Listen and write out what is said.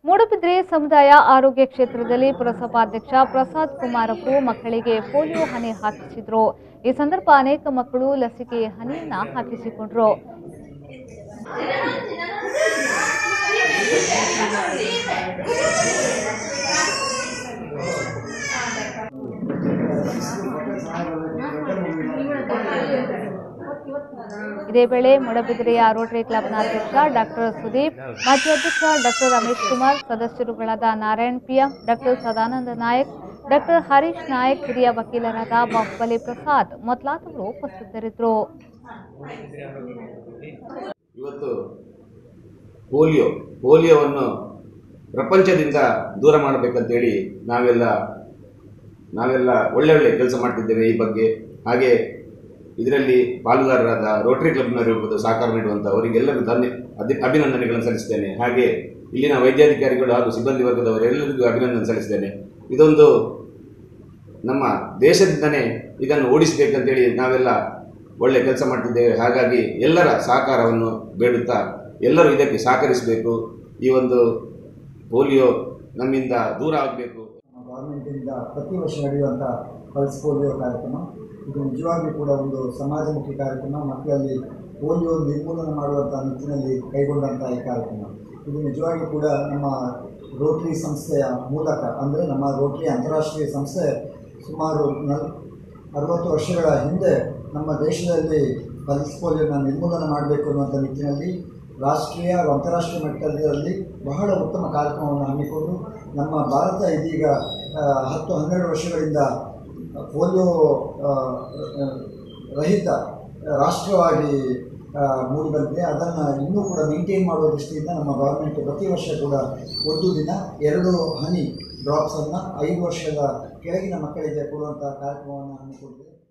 ಮೂಡುಬಿದ್ರೆ ಸಮುದಾಯ ಆರೋಗ್ಯ ಕ್ಷೇತ್ರದಲ್ಲಿ ಪುರಸಭಾಧ್ಯಕ್ಷ ಪ್ರಸಾದ್ ಕುಮಾರ್ ಅವರು ಮಕ್ಕಳಿಗೆ ಪೋಲಿಯೋ ಹನಿ ಹಾಕಿಸಿದ್ರು ಈ ಸಂದರ್ಭ ಅನೇಕ ಮಕ್ಕಳು ಲಸಿಕೆ ಹನಿಯನ್ನ ಹಾಕಿಸಿಕೊಂಡ್ರು ಇದೇ ವೇಳೆ ಮೂಡಬಿದಿರೆಯ ರೋಟರಿ ಕ್ಲಬ್ನ ಅಧ್ಯಕ್ಷ ಡಾಕ್ಟರ್ ಸುದೀಪ್ ಮಾಜಿ ಅಧ್ಯಕ್ಷ ಡಾಕ್ಟರ್ ರಮೇಶ್ ಕುಮಾರ್ ಸದಸ್ಯರುಗಳಾದ Narayan PM doctor Sadananda Nayak doctor Harish Nayak ಹಿರಿಯ ವಕೀಲರಾದ ಬಾಹುಬಲಿ ಪ್ರಸಾದ್ ಮೊದಲಾದವರು ಉಪಸ್ಥಿತರಿದ್ದರು ಇವತ್ತು ಪೋಲಿಯೋ ಪೋಲಿಯೋವನ್ನು ಪ್ರಪಂಚದಿಂದ ದೂರ ಮಾಡಬೇಕಂತೇಳಿ ನಾವೆಲ್ಲ ನಾವೆಲ್ಲ ಒಳ್ಳೆ ಒಳ್ಳೆ ಕೆಲಸ ಮಾಡ್ತಿದ್ದೇವೆ ಈ ಬಗ್ಗೆ ಹಾಗೆ ಇದರಲ್ಲಿ ಪಾಲುದಾರರಾದ ರೋಟರಿ ಕ್ಲಬ್ನವರು ಇರ್ಬೋದು ಸಹಕಾರ ನೀಡುವಂಥ ಅವರಿಗೆಲ್ಲರಿಗೂ ಧನ್ಯ ಅಧಿ- ಅಭಿನಂದನೆಗಳನ್ನು ಸಲ್ಲಿಸ್ತೇನೆ ಹಾಗೆ ಇಲ್ಲಿನ ವೈದ್ಯಾಧಿಕಾರಿಗಳು ಹಾಗೂ ಸಿಬ್ಬಂದಿ ವರ್ಗದವರೆಲ್ಲರಿಗೂ ಅಭಿನಂದನೆ ಸಲ್ಲಿಸ್ತೇನೆ ಇದೊಂದು ನಮ್ಮ ದೇಶದಿಂದನೇ ಇದನ್ನು ಓಡಿಸಬೇಕಂತೇಳಿ ನಾವೆಲ್ಲ ಒಳ್ಳೆ ಕೆಲಸ ಮಾಡ್ತಿದ್ದೇವೆ ಹಾಗಾಗಿ ಎಲ್ಲರ ಸಹಕಾರವನ್ನು ಬೇಡುತ್ತಾ ಎಲ್ಲರೂ ಇದಕ್ಕೆ ಸಹಕರಿಸಬೇಕು ಈ ಒಂದು ಪೋಲಿಯೋ ನಮ್ಮಿಂದ ದೂರ ಆಗಬೇಕು ಗೌರ್ಮೆಂಟಿಂದ ಪ್ರತಿ ವರ್ಷ ನಡೆಯುವಂಥ ಪಲ್ಸ್ ಪೋಲಿಯೋ ಕಾರ್ಯಕ್ರಮ ಇದು ನಿಜವಾಗಿಯೂ ಕೂಡ ಒಂದು ಸಮಾಜಮುಖಿ ಕಾರ್ಯಕ್ರಮ ಮತ್ತು ಅಲ್ಲಿ ಪೋಲಿಯೋ ನಿರ್ಮೂಲನೆ ಮಾಡುವಂಥ ನಿಟ್ಟಿನಲ್ಲಿ ಕೈಗೊಂಡಂಥ ಈ ಕಾರ್ಯಕ್ರಮ ಇದು ನಿಜವಾಗಿಯೂ ಕೂಡ ನಮ್ಮ ರೋಟರಿ ಸಂಸ್ಥೆಯ ಮೂಲಕ ಅಂದರೆ ನಮ್ಮ ರೋಟರಿ ಅಂತಾರಾಷ್ಟ್ರೀಯ ಸಂಸ್ಥೆ ಸುಮಾರು ನಲ್ ಅರವತ್ತು ವರ್ಷಗಳ ಹಿಂದೆ ನಮ್ಮ ದೇಶದಲ್ಲಿ ಪಲ್ಸ್ ಪೋಲಿಯೋನ ನಿರ್ಮೂಲನೆ ಮಾಡಬೇಕು ಅನ್ನುವಂಥ ನಿಟ್ಟಿನಲ್ಲಿ ರಾಷ್ಟ್ರೀಯ ಹಾಗೂ ಅಂತಾರಾಷ್ಟ್ರೀಯ ಮಟ್ಟದಲ್ಲಿ ಬಹಳ ಉತ್ತಮ ಕಾರ್ಯಕ್ರಮವನ್ನು ಹಮ್ಮಿಕೊಂಡು ನಮ್ಮ ಭಾರತ ಇದೀಗ ಆ, ಹತ್ತು ಹನ್ನೆರಡು ವರ್ಷಗಳಿಂದ ಪೋಲಿಯೋ ಆ, ಆ, ರಹಿತ ರಾಷ್ಟ್ರವಾಗಿ ಆ, ಮೂಡಿ ಬಂದಿದೆ ಅದನ್ನು ಇನ್ನೂ ಕೂಡ ಮೇಂಟೈನ್ ಮಾಡುವ ದೃಷ್ಟಿಯಿಂದ ನಮ್ಮ ಗೌರ್ಮೆಂಟ್ ಪ್ರತಿ ವರ್ಷ ಕೂಡ ಒಂದು ದಿನ ಎರಡು ಹನಿ ಡ್ರಾಪ್ಸನ್ನು ಐದು ವರ್ಷದ ಕೆಳಗಿನ ಮಕ್ಕಳಿಗೆ ಕೊಡುವಂಥ ಕಾರ್ಯಕ್ರಮವನ್ನು ಹಮ್ಮಿಕೊಂಡಿದೆ